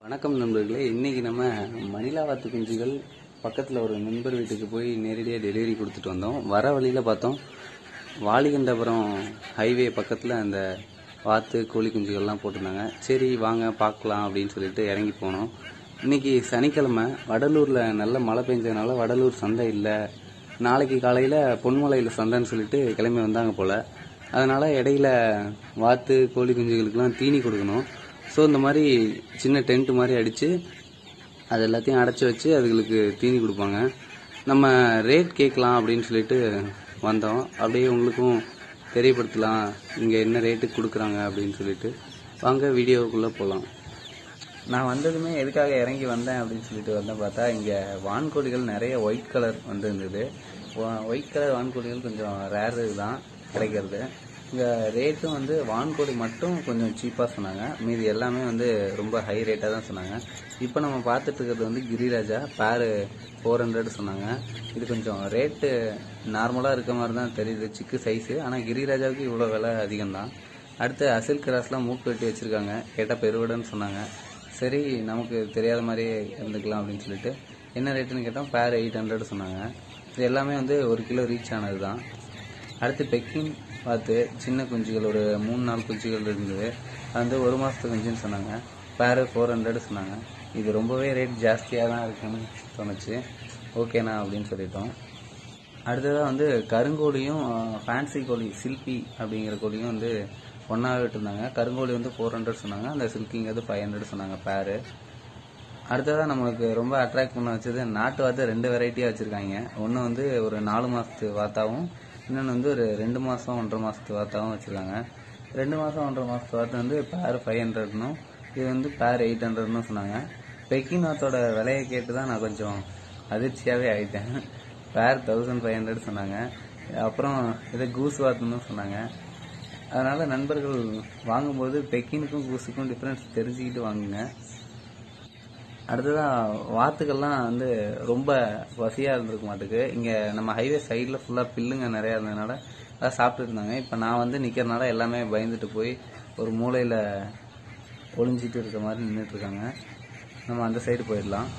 வணக்கம் நண்பர்களே இன்னைக்கு நம்ம மணிலாவாத்து குஞ்சுகள் பக்கத்தில் ஒரு நண்பர் வீட்டுக்கு போய் நேரடியாக டெலிவரி கொடுத்துட்டு வந்தோம் வர வழியில் பார்த்தோம் வாலிகண்டபுரம் ஹைவே பக்கத்தில் அந்த வாத்து கோழி குஞ்சுகள்லாம் போட்டிருந்தாங்க சரி வாங்க பார்க்கலாம் அப்படின்னு சொல்லிட்டு இறங்கி போனோம் இன்னைக்கு சனிக்கிழமை வடலூரில் நல்ல மழை பெஞ்சதுனால வடலூர் சந்தை இல்லை நாளைக்கு காலையில் பொன்மலையில் சந்தைன்னு சொல்லிட்டு கிளம்பி வந்தாங்க போல் அதனால இடையில வாத்து கோழி குஞ்சுகளுக்கெல்லாம் தீனி கொடுக்கணும் ஸோ இந்த மாதிரி சின்ன டென்ட் மாதிரி அடித்து அது எல்லாத்தையும் அடைச்சி வச்சு அதுகளுக்கு தீனி கொடுப்பாங்க நம்ம ரேட் கேட்கலாம் அப்படின்னு சொல்லிட்டு வந்தோம் அப்படியே உங்களுக்கும் தெரியப்படுத்தலாம் இங்கே என்ன ரேட்டுக்கு கொடுக்குறாங்க அப்படின்னு சொல்லிட்டு வாங்க வீடியோவுக்குள்ளே போகலாம் நான் வந்ததுமே எதுக்காக இறங்கி வந்தேன் அப்படின்னு சொல்லிட்டு வந்தேன் பார்த்தா இங்கே வான்கோழிகள் நிறைய ஒயிட் கலர் வந்து இருந்தது ஒயிட் கலர் வான்கோழிகள் கொஞ்சம் ரேர் தான் கிடைக்கிறது இங்கே ரேட்டும் வந்து வான்கோழி மட்டும் கொஞ்சம் சீப்பாக சொன்னாங்க மீதி எல்லாமே வந்து ரொம்ப ஹை ரேட்டாக தான் சொன்னாங்க இப்போ நம்ம பார்த்துட்டு இருக்கிறது வந்து கிரிராஜா பேரு ஃபோர் ஹண்ட்ரட் சொன்னாங்க இது கொஞ்சம் ரேட்டு நார்மலாக இருக்க மாதிரி தான் தெரியுது சிக்கு சைஸு ஆனால் கிரிராஜாவுக்கு இவ்வளோ விலை அதிகம்தான் அடுத்து அசில் கிராஸ்லாம் மூக்கு வெட்டி வச்சுருக்காங்க கேட்டால் பெருவிடன்னு சொன்னாங்க சரி நமக்கு தெரியாத மாதிரியே இருந்துக்கலாம் அப்படின்னு சொல்லிட்டு என்ன ரேட்டுன்னு கேட்டோம் பேர் எயிட் ஹண்ட்ரட் சொன்னாங்க இது எல்லாமே வந்து ஒரு கிலோ ரீச் ஆனது தான் அடுத்து பெக்கிங் பார்த்து சின்ன குஞ்சுகள் ஒரு மூணு நாலு குஞ்சுகள் இருந்தது அது வந்து ஒரு மாதத்து குஞ்சுன்னு சொன்னாங்க பேர் ஃபோர் ஹண்ட்ரட் சொன்னாங்க இது ரொம்பவே ரேட் ஜாஸ்தியாக தான் இருக்குன்னு தோணுச்சு ஓகேண்ணா அப்படின்னு சொல்லிட்டோம் அடுத்ததாக வந்து கருங்கோழியும் ஃபேன்சி கோழி சில்பி அப்படிங்கிற கோழியும் வந்து ஒன்றாவே விட்டுருந்தாங்க கருங்கோழி வந்து ஃபோர் ஹண்ட்ரட் சொன்னாங்க அந்த சில்கிங்கிறது ஃபைவ் ஹண்ட்ரட் சொன்னாங்க பேரு அடுத்ததாக நம்மளுக்கு ரொம்ப அட்ராக்ட் பண்ண வச்சது நாட்டு வாத்து ரெண்டு வெரைட்டியாக வச்சுருக்காங்க ஒன்று வந்து ஒரு நாலு மாதத்து வாத்தாவும் இன்னொன்று வந்து ஒரு ரெண்டு மாதம் ஒன்றரை மாதத்து வாத்தாவும் வச்சுருக்காங்க ரெண்டு மாதம் ஒன்றரை மாதத்து வாத்து வந்து பேர் ஃபைவ் ஹண்ட்ரட்னும் இது வந்து பேர் எயிட் ஹண்ட்ரட்னு சொன்னாங்க பெக்கின் வாத்தோட விலையை கேட்டு தான் நான் கொஞ்சம் அதிர்ச்சியாகவே ஆகிட்டேன் பேர் தௌசண்ட் ஃபைவ் ஹண்ட்ரட் சொன்னாங்க அப்புறம் இதை கூஸ் வாத்துன்னு சொன்னாங்க அதனால நண்பர்கள் வாங்கும்போது பெக்கினுக்கும் கூஸுக்கும் டிஃப்ரென்ஸ் தெரிஞ்சுக்கிட்டு வாங்குங்க அடுத்ததா வாத்துக்கள்லாம் வந்து ரொம்ப வசதியாக இருந்திருக்க மாட்டுக்கு இங்கே நம்ம ஹைவே சைடில் ஃபுல்லாக பில்லுங்க நிறையா இருந்ததுனால அதான் சாப்பிட்டு இருந்தாங்க இப்போ நான் வந்து நிற்கிறனால எல்லாமே பயந்துட்டு போய் ஒரு மூலையில் ஒளிஞ்சிட்டு இருக்க மாதிரி நின்றுட்டு இருக்காங்க நம்ம அந்த சைடு போயிடலாம்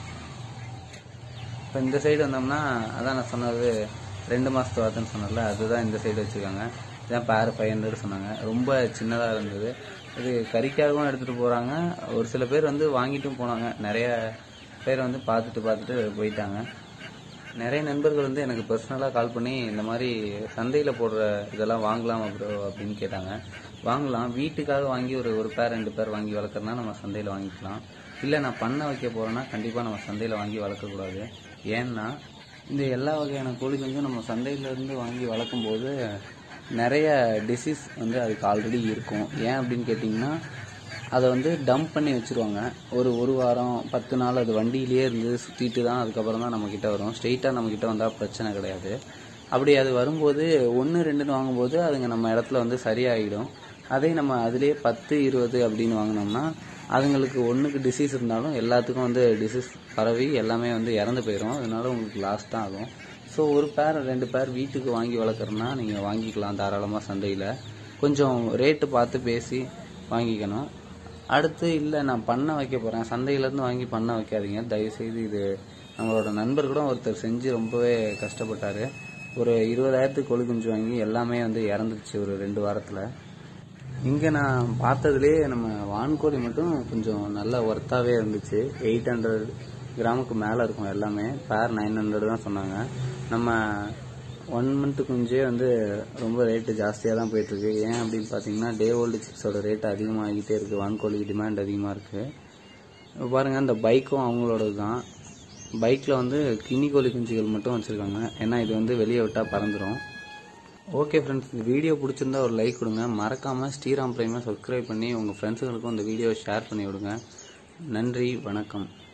இப்போ இந்த சைடு வந்தோம்னா அதான் நான் சொன்னது ரெண்டு மாதத்து வாத்துன்னு சொன்னல அதுதான் இந்த சைடு வச்சுருக்காங்க இதான் பேர் ஃபைவ் ஹண்ட்ரட் சொன்னாங்க ரொம்ப சின்னதாக இருந்தது இது கறிக்காகவும் எடுத்துகிட்டு போகிறாங்க ஒரு சில பேர் வந்து வாங்கிட்டும் போனாங்க நிறைய பேர் வந்து பார்த்துட்டு பார்த்துட்டு போயிட்டாங்க நிறைய நண்பர்கள் வந்து எனக்கு பர்சனலாக கால் பண்ணி இந்த மாதிரி சந்தையில் போடுற இதெல்லாம் வாங்கலாமா ப்ரோ அப்படின்னு கேட்டாங்க வாங்கலாம் வீட்டுக்காக வாங்கி ஒரு ஒரு பேர் ரெண்டு பேர் வாங்கி வளர்க்குறனா நம்ம சந்தையில் வாங்கிக்கலாம் இல்லை நான் பண்ண வைக்க போகிறேன்னா கண்டிப்பாக நம்ம சந்தையில் வாங்கி வளர்க்கக்கூடாது ஏன்னா இந்த எல்லா வகையான கோழி குஞ்சும் நம்ம சந்தையிலேருந்து வாங்கி வளர்க்கும் போது நிறைய டிசீஸ் வந்து அதுக்கு ஆல்ரெடி இருக்கும் ஏன் அப்படின்னு கேட்டிங்கன்னா அதை வந்து டம்ப் பண்ணி வச்சுருவாங்க ஒரு ஒரு வாரம் பத்து நாள் அது வண்டியிலேயே இருந்து சுற்றிட்டு தான் அதுக்கப்புறம் தான் நம்மக்கிட்ட வரும் ஸ்ட்ரெயிட்டாக நம்மக்கிட்ட வந்தால் பிரச்சனை கிடையாது அப்படி அது வரும்போது ஒன்று ரெண்டுன்னு வாங்கும்போது அதுங்க நம்ம இடத்துல வந்து சரியாயிடும் அதே நம்ம அதிலே பத்து இருபது அப்படின்னு வாங்கினோம்னா அதுங்களுக்கு ஒன்றுக்கு டிசீஸ் இருந்தாலும் எல்லாத்துக்கும் வந்து டிசீஸ் பரவி எல்லாமே வந்து இறந்து போயிடும் அதனால உங்களுக்கு லாஸ் தான் ஆகும் ஸோ ஒரு பேர் ரெண்டு பேர் வீட்டுக்கு வாங்கி வளர்க்குறோன்னா நீங்கள் வாங்கிக்கலாம் தாராளமாக சந்தையில் கொஞ்சம் ரேட்டு பார்த்து பேசி வாங்கிக்கணும் அடுத்து இல்லை நான் பண்ண வைக்க போகிறேன் சந்தையிலேருந்து வாங்கி பண்ண வைக்காதீங்க தயவுசெய்து இது நம்மளோட நண்பர் கூட ஒருத்தர் செஞ்சு ரொம்பவே கஷ்டப்பட்டார் ஒரு இருபதாயிரத்துக்கு கொழு குஞ்சு வாங்கி எல்லாமே வந்து இறந்துருச்சு ஒரு ரெண்டு வாரத்தில் இங்கே நான் பார்த்ததுலேயே நம்ம வான்கோழி மட்டும் கொஞ்சம் நல்ல ஒர்த்தாகவே இருந்துச்சு எயிட் ஹண்ட்ரட் கிராமுக்கு மேலே இருக்கும் எல்லாமே பேர் நைன் ஹண்ட்ரட் தான் சொன்னாங்க நம்ம ஒன் மந்த்து குஞ்சே வந்து ரொம்ப ரேட்டு ஜாஸ்தியாக தான் போயிட்டுருக்கு ஏன் அப்படின்னு பார்த்தீங்கன்னா டே ஓல்டு சிக்ஸோட ரேட் அதிகமாகிட்டே இருக்குது வான்கோழிக்கு டிமாண்ட் அதிகமாக இருக்குது பாருங்கள் அந்த பைக்கும் அவங்களோடது தான் பைக்கில் வந்து கினி கோழி குஞ்சுகள் மட்டும் வச்சுருக்காங்க ஏன்னா இது வந்து வெளியே விட்டால் பறந்துடும் ஓகே ஃப்ரெண்ட்ஸ் இந்த வீடியோ பிடிச்சிருந்தா ஒரு லைக் கொடுங்க மறக்காமல் ஸ்ரீராம் பிரைமை சப்ஸ்கிரைப் பண்ணி உங்கள் ஃப்ரெண்ட்ஸுகளுக்கும் இந்த வீடியோவை ஷேர் பண்ணி விடுங்க நன்றி வணக்கம்